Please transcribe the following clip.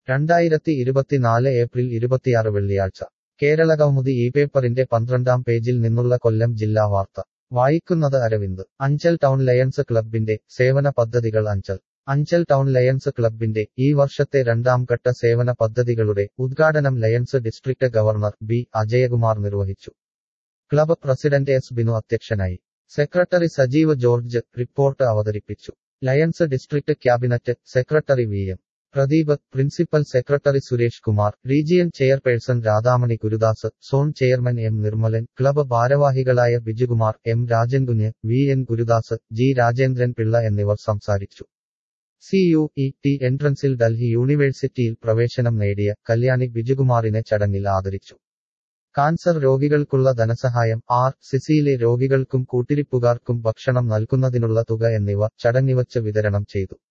രണ്ടായിരത്തി ഇരുപത്തിനാല് ഏപ്രിൽ ഇരുപത്തിയാറ് വെള്ളിയാഴ്ച കേരള കൗമുദി ഈ പേപ്പറിന്റെ പന്ത്രണ്ടാം പേജിൽ നിന്നുള്ള കൊല്ലം ജില്ലാ വാർത്ത വായിക്കുന്നത് അരവിന്ദ് അഞ്ചൽ ടൗൺ ലയൺസ് ക്ലബിന്റെ സേവന പദ്ധതികൾ അഞ്ചൽ അഞ്ചൽ ടൗൺ ലയൺസ് ക്ലബിന്റെ ഈ വർഷത്തെ രണ്ടാം ഘട്ട സേവന പദ്ധതികളുടെ ഉദ്ഘാടനം lions district governor B Ajayakumar നിർവഹിച്ചു ക്ലബ് പ്രസിഡന്റ് എസ് ബിനു അധ്യക്ഷനായി സെക്രട്ടറി സജീവ് ജോർജ് റിപ്പോർട്ട് അവതരിപ്പിച്ചു lions district cabinet secretary V M Pradeep principal secretary Suresh Kumar region chairperson Radhamani Gurudas zone chairman M Nirmalan club ഭാരവാഹികളായ Bijukumar M Rajankunju V N Gurudas G Rajendran Pillai എന്നിവർ സംസാരിച്ചു സി യു ഇ ടി എൻട്രൻസിൽ ഡൽഹി യൂണിവേഴ്സിറ്റിയിൽ പ്രവേശനം നേടിയ കല്യാണി ബിജുകുമാറിനെ ചടങ്ങിൽ ആദരിച്ചു കാൻസർ രോഗികൾക്കുള്ള ധനസഹായം ആർ സിസിയിലെ രോഗികൾക്കും കൂട്ടിരിപ്പുകാർക്കും ഭക്ഷണം നൽകുന്നതിനുള്ള തുക എന്നിവ ചടങ്ങിവച്ച് വിതരണം ചെയ്തു